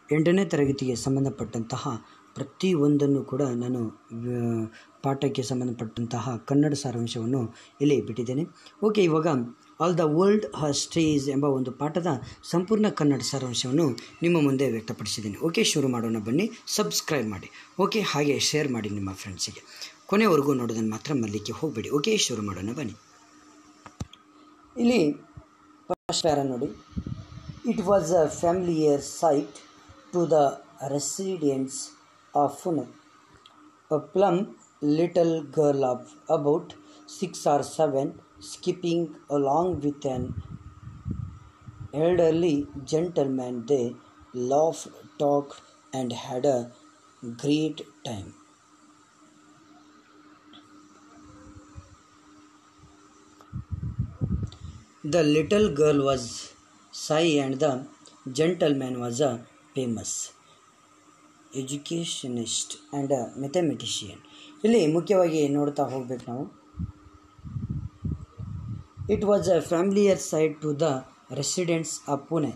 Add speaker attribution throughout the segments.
Speaker 1: ಎಂಟನೇ ತರಗತಿಗೆ ಸಂಬಂಧಪಟ್ಟಂತಹ ಪ್ರತಿಯೊಂದನ್ನು ಕೂಡ ನಾನು ಆ, ಪಾಠಕ್ಕೆ ಸಂಬಂಧಪಟ್ಟಂತಹ ಕನ್ನಡ ಸಾರಾಂಶವನ್ನು ಇಲ್ಲಿ ಬಿಟ್ಟಿದ್ದೇನೆ ಓಕೆ ಇವಾಗ ಆಲ್ ದ ವರ್ಲ್ಡ್ ಸ್ಟೇಸ್ ಎಂಬ ಒಂದು ಪಾಠದ ಸಂಪೂರ್ಣ ಕನ್ನಡ ಸಾರಾಂಶವನ್ನು ನಿಮ್ಮ ಮುಂದೆ ವ್ಯಕ್ತಪಡಿಸಿದ್ದೀನಿ ಓಕೆ ಶುರು ಮಾಡೋಣ ಬನ್ನಿ ಸಬ್ಸ್ಕ್ರೈಬ್ ಮಾಡಿ ಓಕೆ ಹಾಗೆ ಶೇರ್ ಮಾಡಿ ನಿಮ್ಮ ಫ್ರೆಂಡ್ಸಿಗೆ ಕೊನೆವರೆಗೂ ನೋಡೋದನ್ನು ಮಾತ್ರ ಮಲ್ಲಿಕ್ಕೆ ಹೋಗಬೇಡಿ ಓಕೆ ಶುರು ಮಾಡೋಣ ಬನ್ನಿ ಇಲ್ಲಿ ಫಸ್ಟ್ ಪ್ಯಾರ ನೋಡಿ it was a familiar sight to the residents of Pune a plump little girl of about six or seven skipping along with an elderly gentleman they laughed, talked, and had a great time. The little girl was shy, and the gentleman was a famous educationist and a mathematician ಇಲ್ಲಿ ಮುಖ್ಯವಾಗಿ ನೋಡ್ತಾ ಹೋಗ್ಬೇಕು ನಾವು It was a familiar sight to the residents of Pune.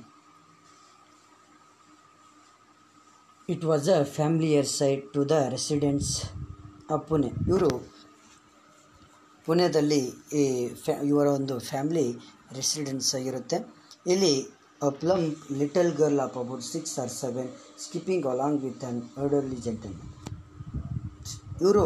Speaker 1: It was a familiar sight to the residents of Pune. ಇವರು ಪುಣೆದಲ್ಲಿ ಈ ಫ್ಯಾ ಇವರ ಒಂದು family residence ಆಗಿರುತ್ತೆ ಇಲ್ಲಿ plump little girl of about six or seven skipping along with an elderly gentleman ಇವರು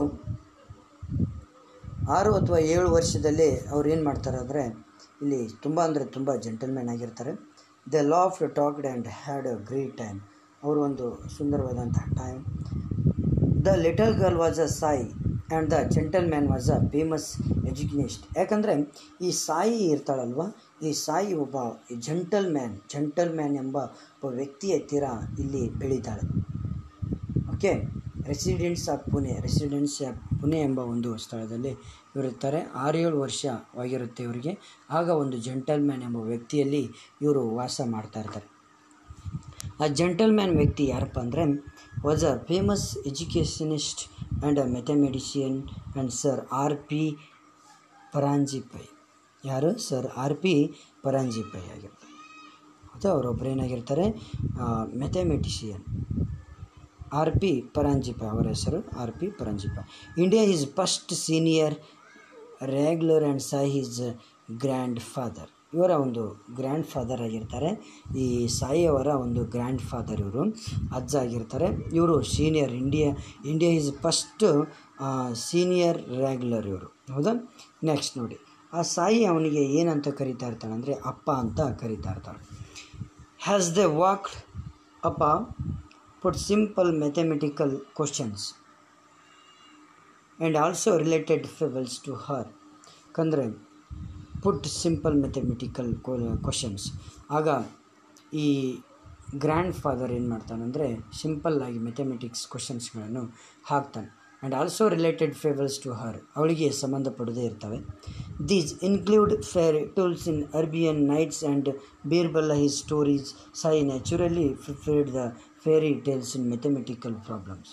Speaker 1: ಆರು ಅಥವಾ ಏಳು ವರ್ಷದಲ್ಲಿ ಅವ್ರು ಏನು ಮಾಡ್ತಾರೆ ಅಂದರೆ ಇಲ್ಲಿ ತುಂಬ ಅಂದರೆ ತುಂಬ ಜೆಂಟಲ್ಮ್ಯಾನ್ ಆಗಿರ್ತಾರೆ they laughed talked and had a great time ಅವರು ಒಂದು ಸುಂದರವಾದಂತಹ time the little girl was a Sai and the gentleman was a famous educationist ಯಾಕಂದರೆ ಈ ಸಾಯಿ ಇರ್ತಾಳಲ್ವ ಈ ಸಾಯಿ ಒಬ್ಬ ಜೆಂಟಲ್ ಮ್ಯಾನ್ ಜೆಂಟಲ್ ಮ್ಯಾನ್ ಎಂಬ ಒಬ್ಬ ವ್ಯಕ್ತಿಯ ತೀರ ಇಲ್ಲಿ ಬೆಳೀತಾಳೆ okay residents of Pune residence of Pune ಎಂಬ ಒಂದು ಸ್ಥಳದಲ್ಲಿ ಇವರಿರ್ತಾರೆ ಆರೇಳು ವರ್ಷವಾಗಿರುತ್ತೆ ಇವರಿಗೆ ಆಗ ಒಂದು ಜೆಂಟಲ್ಮ್ಯಾನ್ ಎಂಬ ವ್ಯಕ್ತಿಯಲ್ಲಿ ಇವರು ವಾಸ ಮಾಡ್ತಾ ಇರ್ತಾರೆ ಆ ಜೆಂಟಲ್ಮ್ಯಾನ್ ವ್ಯಕ್ತಿ ಯಾರಪ್ಪ ಅಂದರೆ was a famous educationist and a mathematician and Sir R P Paranjpye ಯಾರು ಸರ್ ಆರ್ ಪಿ ಪರಾಂಜಿಪೈ ಆಗಿರ್ತಾರೆ ಮತ್ತು ಅವರೊಬ್ಬರು ಏನಾಗಿರ್ತಾರೆ ಮೆಥಮೆಟಿಷಿಯನ್ ಆರ್ ಪಿ ಪರಾಂಜಿಪ ಅವರ ಹೆಸರು R P Paranjpye India's first senior regular and Sai's grandfather ಇವರ ಒಂದು ಗ್ರ್ಯಾಂಡ್ ಫಾದರ್ ಆಗಿರ್ತಾರೆ ಈ ಸಾಯಿಯವರ ಒಂದು ಗ್ರ್ಯಾಂಡ್ ಫಾದರ್ ಇವರು ಅಜ್ಜ ಆಗಿರ್ತಾರೆ ಇವರು senior India India's first senior regular ಇವರು ಹೌದಾ ನೆಕ್ಸ್ಟ್ ನೋಡಿ ಆ ಸಾಯಿ ಅವನಿಗೆ ಏನಂತ ಕರಿತಾ ಇರ್ತಾಳೆ ಅಂದರೆ ಅಪ್ಪ ಅಂತ ಕರಿತಾ ಇರ್ತಾಳೆ as they walked Appa put simple mathematical questions and also related fables to her ಕಂದರೆ ಪುಟ್ ಸಿಂಪಲ್ ಮೆಥಮೆಟಿಕಲ್ ಕ್ವಶನ್ಸ್ ಆಗ ಈ ಗ್ರ್ಯಾಂಡ್ ಫಾದರ್ ಏನು ಮಾಡ್ತಾನಂದರೆ ಸಿಂಪಲ್ಲಾಗಿ ಮೆಥಮೆಟಿಕ್ಸ್ ಕ್ವಶನ್ಸ್ಗಳನ್ನು ಹಾಕ್ತಾನೆ and also related fables to her ಅವಳಿಗೆ ಸಂಬಂಧಪಡದೇ ಇರ್ತವೆ these include fairy tales in Arabian nights ಆ್ಯಂಡ್ ಬೀರ್ಬಲ್ಲ his stories Sai naturally preferred the fairy tales in mathematical problems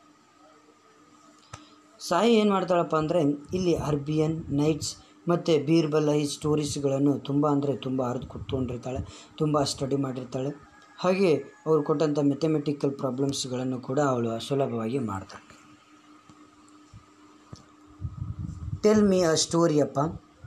Speaker 1: Sai ಏನು ಮಾಡ್ತಾಳಪ್ಪ ಅಂದರೆ ಇಲ್ಲಿ ಅರ್ಬಿಯನ್ ನೈಟ್ಸ್ ಮತ್ತು ಬೀರ್ಬಲ್ಲ ಈ ಸ್ಟೋರೀಸ್ಗಳನ್ನು ತುಂಬ ಅಂದರೆ ತುಂಬ ಅರ್ದು ಕೂತ್ಕೊಂಡಿರ್ತಾಳೆ ತುಂಬ ಸ್ಟಡಿ ಮಾಡಿರ್ತಾಳೆ ಹಾಗೆ ಅವ್ರು ಕೊಟ್ಟಂಥ ಮೆಥಮೆಟಿಕಲ್ ಪ್ರಾಬ್ಲಮ್ಸ್ಗಳನ್ನು ಕೂಡ ಅವಳು ಸುಲಭವಾಗಿ ಮಾಡ್ತಾಳೆ ಟೆಲ್ ಮೀ ಅ ಸ್ಟೋರಿ ಅಪ್ಪ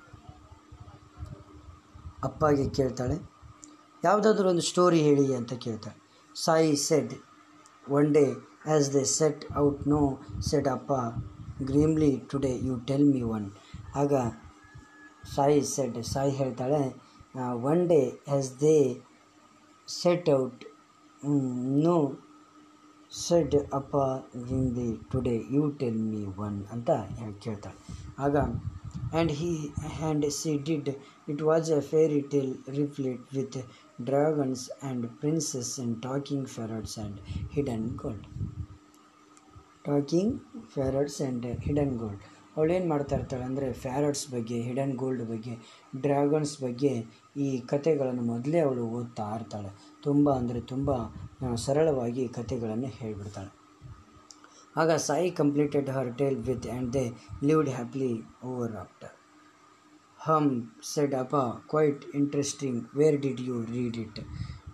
Speaker 1: ಅಪ್ಪಗೆ ಕೇಳ್ತಾಳೆ ಯಾವುದಾದ್ರೂ ಒಂದು ಸ್ಟೋರಿ ಹೇಳಿ ಅಂತ ಕೇಳ್ತಾಳೆ Sai said one day as they set out no said Appa grimly today you tell me one ಆಗ ಸಾಯಿ ಸೆಡ್ ಸಾಯಿ ಹೇಳ್ತಾಳೆ one day as they set out no said Appa grimly today you tell me one ಅಂತ ಹೇಳಿ ಕೇಳ್ತಾಳೆ ಆಗ and he and she did it was a fairy tale riddled with dragons and princesses and talking parrots and hidden gold talking parrots and hidden gold ಅವಳೇನು ಮಾಡ್ತಾ ಇರ್ತಾಳೆ ಅಂದರೆ ಫ್ಯಾರಡ್ಸ್ ಬಗ್ಗೆ hidden gold ಬಗ್ಗೆ ಡ್ರ್ಯಾಗನ್ಸ್ ಬಗ್ಗೆ ಈ ಕತೆಗಳನ್ನು ಮೊದಲೇ ಅವಳು ಓದ್ತಾ ಇರ್ತಾಳೆ ತುಂಬ ಅಂದರೆ ತುಂಬ ಆ, ಸರಳವಾಗಿ ಕತೆಗಳನ್ನು ಹೇಳಿಬಿಡ್ತಾಳೆ ಆಗ Sai completed her tale with and they lived happily ever after hmm said Appa quite interesting where did you read it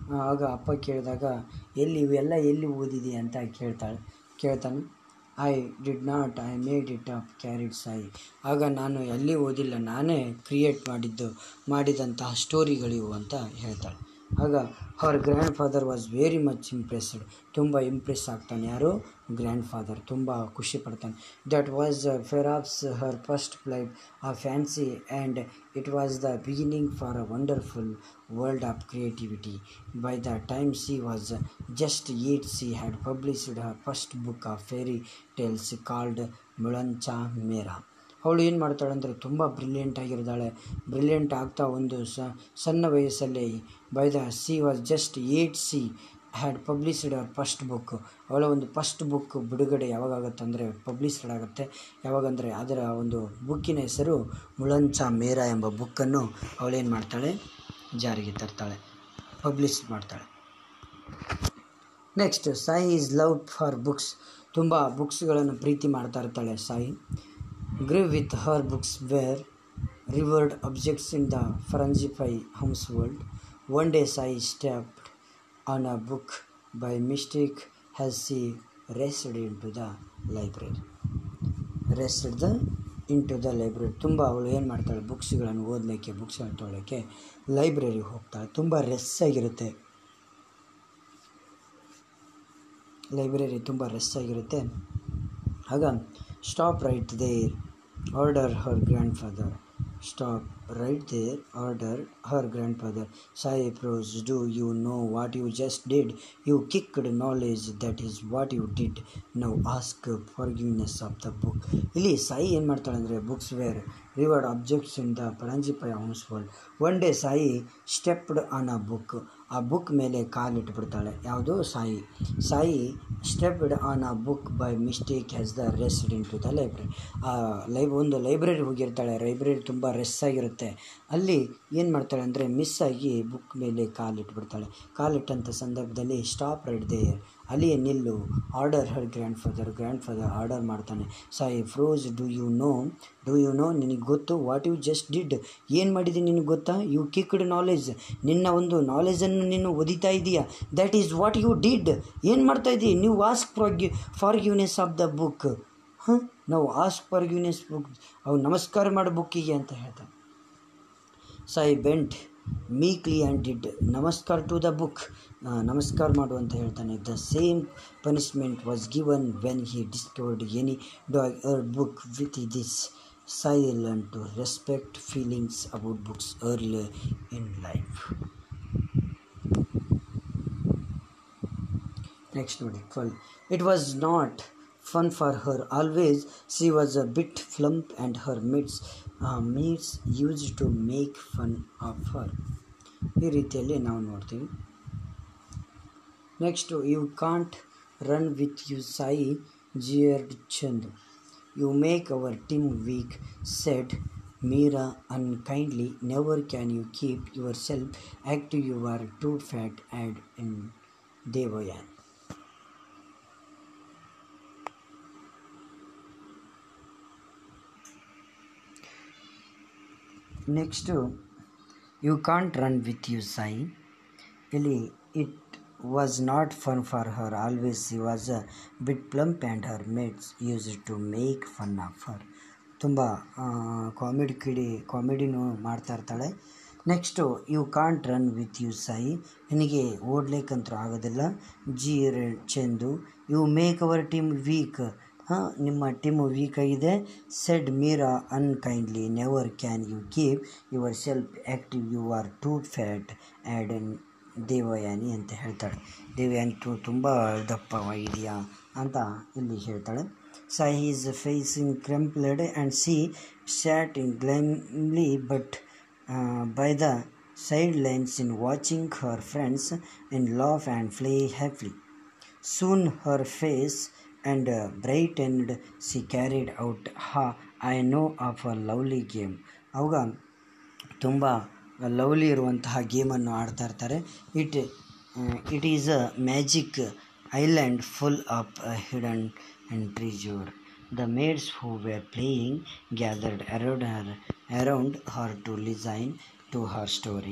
Speaker 1: ಆಗ ಅಪ್ಪ ಕೇಳಿದಾಗ ಎಲ್ಲಿ ಇವೆಲ್ಲ ಎಲ್ಲಿ ಓದಿದೆ ಅಂತ ಕೇಳ್ತಾಳೆ ಕೇಳ್ತಾನೆ I did not I made it up cried Sai ಆಗ ನಾನು ಎಲ್ಲಿ ಓದಿಲ್ಲ ನಾನೇ ಕ್ರಿಯೇಟ್ ಮಾಡಿದ್ದು ಮಾಡಿದಂತಹ ಸ್ಟೋರಿಗಳಿವು ಅಂತ ಹೇಳ್ತಾಳೆ ಆಗ her grandfather was very much impressed ತುಂಬ ಇಂಪ್ರೆಸ್ ಆಗ್ತಾನೆ ಯಾರು ಗ್ರ್ಯಾಂಡ್ ಫಾದರ್ ತುಂಬ ಖುಷಿ ಪಡ್ತಾನೆ that was perhaps her first flight of fancy and it was the beginning for a wonderful world of creativity by the time she was just eight she had published her first book of fairy tales called Mulancha Mewa ಅವಳು ಏನು ಮಾಡ್ತಾಳೆ ಅಂದರೆ ತುಂಬ brilliant ಆಗಿರ್ತಾಳೆ brilliant ಆಗ್ತಾ ಒಂದು ಸ ಸಣ್ಣ ವಯಸ್ಸಲ್ಲಿ by the she was just eight she had published her first book ಅವಳ ಒಂದು ಫಸ್ಟ್ ಬುಕ್ ಬಿಡುಗಡೆ ಯಾವಾಗುತ್ತೆ ಅಂದರೆ ಪಬ್ಲಿಷ್ಡ್ ಆಗುತ್ತೆ ಯಾವಾಗಂದರೆ ಅದರ ಒಂದು ಬುಕ್ಕಿನ ಹೆಸರು ಮುಳಂಚ ಮೇರಾ ಎಂಬ ಬುಕ್ಕನ್ನು ಅವಳೇನು ಮಾಡ್ತಾಳೆ ಜಾರಿಗೆ ತರ್ತಾಳೆ ಪಬ್ಲಿಷ್ ಮಾಡ್ತಾಳೆ next Sai's love for books ತುಂಬ ಬುಕ್ಸ್ಗಳನ್ನು ಪ್ರೀತಿ ಮಾಡ್ತಾ ಇರ್ತಾಳೆ Sai grew with her books were revered objects in the Paranjpye household one day Sai stepped on a book by mistake as she raced into the library raced the into the library ತುಂಬ ಅವಳು ಏನು ಮಾಡ್ತಾಳೆ ಬುಕ್ಸ್ಗಳನ್ನು ಓದಲಿಕ್ಕೆ ಬುಕ್ಸ್ಗಳನ್ನು ತೊಗೊಳ್ಳೋಕ್ಕೆ ಲೈಬ್ರರಿಗೆ ಹೋಗ್ತಾಳೆ ತುಂಬ race ಆಗಿರುತ್ತೆ library ತುಂಬ ರೆಸ್ ಆಗಿರುತ್ತೆ ಆಗ stop right there ordered her grandfather stop right there ordered her grandfather Sai froze do you know what you just did you kicked knowledge that is what you did now ask forgiveness of the book ಇಲ್ಲಿ ಸಾಯಿ ಏನು ಮಾಡ್ತಾಳೆ ಅಂದರೆ books were revered objects in the Paranjpye household one day Sai stepped on a book ಆ book ಮೇಲೆ ಕಾಲಿಟ್ಬಿಡ್ತಾಳೆ ಯಾವುದು Sai Sai stepped on a book by mistake as the raced into the library ಆ ಲೈಬ್ ಒಂದು ಲೈಬ್ರರಿ ಹೋಗಿರ್ತಾಳೆ ಲೈಬ್ರರಿ ತುಂಬ ರೆಸ್ ಆಗಿರುತ್ತೆ ಅಲ್ಲಿ ಏನು ಮಾಡ್ತಾಳೆ ಅಂದರೆ ಮಿಸ್ ಆಗಿ ಬುಕ್ ಮೇಲೆ ಕಾಲಿಟ್ಬಿಡ್ತಾಳೆ ಕಾಲಿಟ್ಟಂಥ ಸಂದರ್ಭದಲ್ಲಿ ಸ್ಟಾಪ್ ರೈಟ್ ದೇರ್ ಅಲ್ಲಿಯೇ ನಿಲ್ಲು ordered her grandfather grandfather order ಮಾಡ್ತಾನೆ Sai froze do you know do you know ನಿನಗೆ ಗೊತ್ತು ವಾಟ್ ಯು ಜಸ್ಟ್ ಡಿಡ್ ಏನು ಮಾಡಿದೆ ನಿನಗೆ ಗೊತ್ತಾ ಯು ಕಿಕ್ಡ್ ನಾಲೆಜ್ ನಿನ್ನ ಒಂದು ನಾಲೆಜನ್ನು ನೀನು ಒದಿತಾ ಇದೆಯಾ that is what you did ಏನು ಮಾಡ್ತಾ ಇದ್ದೀ ನೀವು ಆಸ್ಕ್ ಫಾರ್ ಗ್ಯೂ forgiveness of the book ಹಾಂ ನಾವು ಆಸ್ಕ್ ಫಾರ್ ಗ್ಯೂನೆಸ್ ಬುಕ್ ಅವು ನಮಸ್ಕಾರ ಮಾಡು ಬುಕ್ಕಿಗೆ ಅಂತ ಹೇಳ್ತಾನೆ Sai bent meekly and did namaskara to the book ನಮಸ್ಕಾರ ಮಾಡು ಅಂತ ಹೇಳ್ತಾನೆ the same punishment was given when he discovered any dog eared book with this Sai learnt to respect feelings about books early in life next ನೋಡಿ twelve it was not fun for her always she was a bit plump and her mates mates used to make fun of her ಈ ರೀತಿಯಲ್ಲಿ ನಾವು ನೋಡ್ತೀವಿ next you can't run with you Sai jeered Chand you make our team weak said Meera unkindly never can you keep yourself active you are too fat added ಇನ್ Devayani next you can't run with you Sai ಇಲ್ಲಿ it was not fun for her always you was a bit plump and her mates used to make fun of her ತುಂಬ comedy ಕಿಡಿ ಕಾಮಿಡಿನೂ ಮಾಡ್ತಾ ಇರ್ತಾಳೆ next you can't run with you Sai ನಿನಗೆ ಓಡ್ಲಿಕ್ಕಂತೂ ಆಗೋದಿಲ್ಲ ಜಿ Chandu you make our team weak ಹಾಂ ನಿಮ್ಮ ಟೀಮು ವೀಕ್ ಆಗಿದೆ said Meera unkindly never can you keep yourself active you are too fat added ಎನ್ ದೇವಯಾನಿ ಅಂತ ಹೇಳ್ತಾಳೆ ದೇವಯಾನಿ ತು ತುಂಬ ದಪ್ಪವಾಗಿದೆಯಾ ಅಂತ ಇಲ್ಲಿ ಹೇಳ್ತಾಳೆ Sai's facing crumpled and she sat in glumly but by the sidelines in watching her friends in laugh and play happily soon her face and bright and she carried out ಹಾ I know of a lovely game ಅವಾಗ ತುಂಬ lovely ಇರುವಂತಹ ಗೇಮನ್ನು ಆಡ್ತಾ ಇರ್ತಾರೆ it it is a magic island full of hidden and treasure the maids who were playing gathered around her around her to listen to her story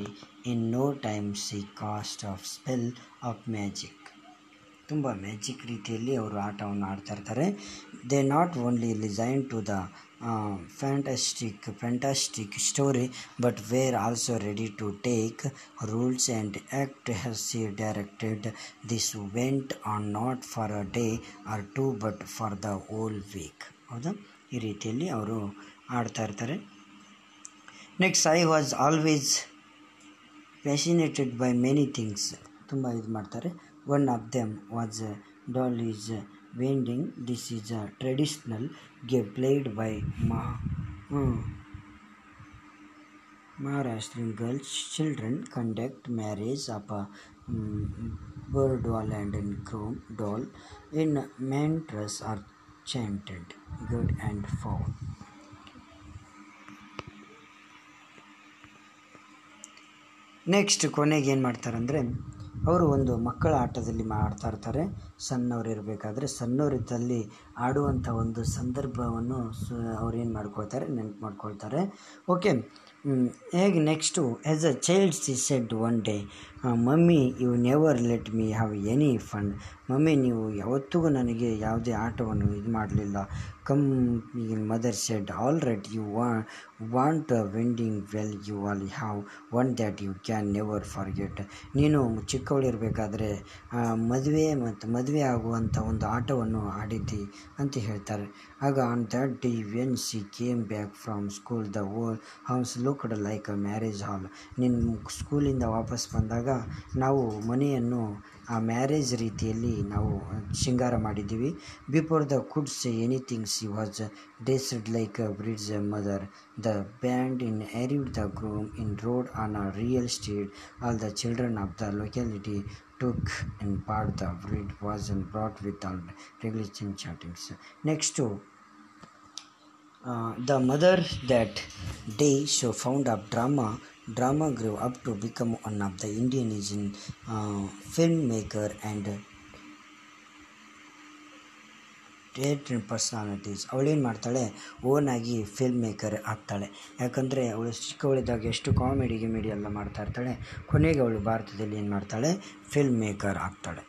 Speaker 1: in no time she cast of spell of magic ತುಂಬ magic ರೀತಿಯಲ್ಲಿ ಅವರು ಆಟವನ್ನು ಆಡ್ತಾ ಇರ್ತಾರೆ they not only listen to the fantastic fantastic story but were also ready to take roles and act as she directed this went on not for a day or two but for the whole week ಹೌದಾ ಈ ರೀತಿಯಲ್ಲಿ ಅವರು ಆಡ್ತಾ ಇರ್ತಾರೆ next I was always fascinated by many things ತುಂಬ ಇದು ಮಾಡ್ತಾರೆ one of them was doll's wedding this is a traditional game played by ಮಾ Maharashtrian girls children conduct marriage of a um, bird doll and a crow doll in mantras are chanted good and foul next ಕೊನೆಗೆ ಏನು ಮಾಡ್ತಾರೆ ಅಂದರೆ ಅವರು ಒಂದು ಮಕ್ಕಳ ಆಟದಲ್ಲಿ ಮಾಡ್ತಾ ಇರ್ತಾರೆ ಸಣ್ಣವ್ರು ಇರಬೇಕಾದ್ರೆ ಸಣ್ಣವರಿದ್ದಲ್ಲಿ ಆಡುವಂಥ ಒಂದು ಸಂದರ್ಭವನ್ನು ಸ ಅವ್ರು ಏನು ಮಾಡ್ಕೊಳ್ತಾರೆ ನೆನ್ಪು ಮಾಡ್ಕೊಳ್ತಾರೆ ಓಕೆ ಹೇಗೆ next as a child she said one day mummy you never let me have any fun mummy ನೀವು ಯಾವತ್ತಿಗೂ ನನಗೆ ಯಾವುದೇ ಆಟವನ್ನು ಇದು ಮಾಡಲಿಲ್ಲ come mother said all right you ವಾ want wedding well you all have one that you can never forget ನೀನು ಚಿಕ್ಕವಳಿರಬೇಕಾದ್ರೆ ಮದುವೆ ಮತ್ತು ಮದುವೆ ಆಗುವಂಥ ಒಂದು ಆಟವನ್ನು ಆಡಿದ್ದಿ ಅಂತ ಹೇಳ್ತಾರೆ ಆಗ on that day when she came back from school the whole house looked like a marriage hall ನಿನ್ನ ಸ್ಕೂಲಿಂದ ವಾಪಸ್ ಬಂದಾಗ ನಾವು ಮನೆಯನ್ನು ಆ ಮ್ಯಾರೇಜ್ ರೀತಿಯಲ್ಲಿ ನಾವು ಶೃಂಗಾರ ಮಾಡಿದ್ದೀವಿ before the could say anything she was dressed like a bride mother the band in married the groom in road on a real estate all the children of the locality took in part the breed was and brought with all regulation chattings. Next to uh, the mother that day show found up drama drama grew up to become one of the indian Asian uh, filmmaker and theatre personalities ಅವಳೇನು ಮಾಡ್ತಾಳೆ ಓನಾಗಿ film maker ಆಗ್ತಾಳೆ ಯಾಕಂದರೆ ಅವಳು ಚಿಕ್ಕವಳಿದ್ದಾಗ ಎಷ್ಟು comedy ಗಿಮಿಡಿ ಎಲ್ಲ ಮಾಡ್ತಾ ಇರ್ತಾಳೆ ಕೊನೆಗೆ ಅವಳು ಭಾರತದಲ್ಲಿ ಏನು ಮಾಡ್ತಾಳೆ ಫಿಲ್ಮ್ ಮೇಕರ್ ಆಗ್ತಾಳೆ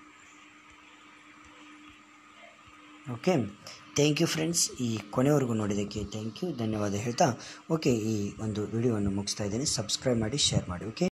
Speaker 1: ಓಕೆ ಥ್ಯಾಂಕ್ ಯು ಫ್ರೆಂಡ್ಸ್ ಈ ಕೊನೆವರೆಗೂ ನೋಡಿದ್ದಕ್ಕೆ ಥ್ಯಾಂಕ್ ಯು ಧನ್ಯವಾದ ಹೇಳ್ತಾ ಓಕೆ ಈ ಒಂದು ವಿಡಿಯೋವನ್ನು ಮುಗಿಸ್ತಾ ಇದ್ದೀನಿ ಸಬ್ಸ್ಕ್ರೈಬ್ ಮಾಡಿ ಶೇರ್ ಮಾಡಿ ಓಕೆ